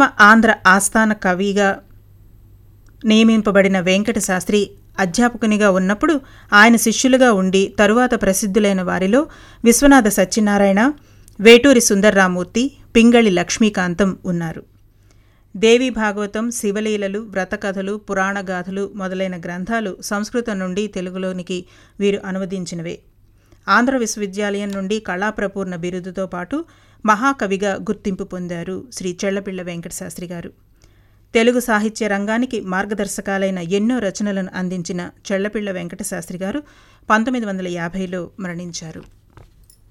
ప్రథమ ఆంధ్ర ఆస్థాన కవిగా నియమింపబడిన వెంకట శాస్త్రి అధ్యాపకునిగా ఉన్నప్పుడు ఆయన శిష్యులుగా ఉండి తరువాత ప్రసిద్ధులైన వారిలో విశ్వనాథ సత్యనారాయణ వేటూరి సుందర్రామూర్తి పింగళి లక్ష్మీకాంతం ఉన్నారు దేవి భాగవతం శివలీలలు వ్రతకథలు పురాణగాథలు మొదలైన గ్రంథాలు సంస్కృతం నుండి తెలుగులోనికి వీరు అనువదించినవే ఆంధ్ర విశ్వవిద్యాలయం నుండి కళాప్రపూర్ణ బిరుదుతో పాటు మహాకవిగా గుర్తింపు పొందారు శ్రీ చెళ్లపిళ్ల వెంకటశాస్త్రి గారు తెలుగు సాహిత్య రంగానికి మార్గదర్శకాలైన ఎన్నో రచనలను అందించిన చెళ్లపిళ్ల వెంకటశాస్త్రి గారు పంతొమ్మిది వందల యాభైలో మరణించారు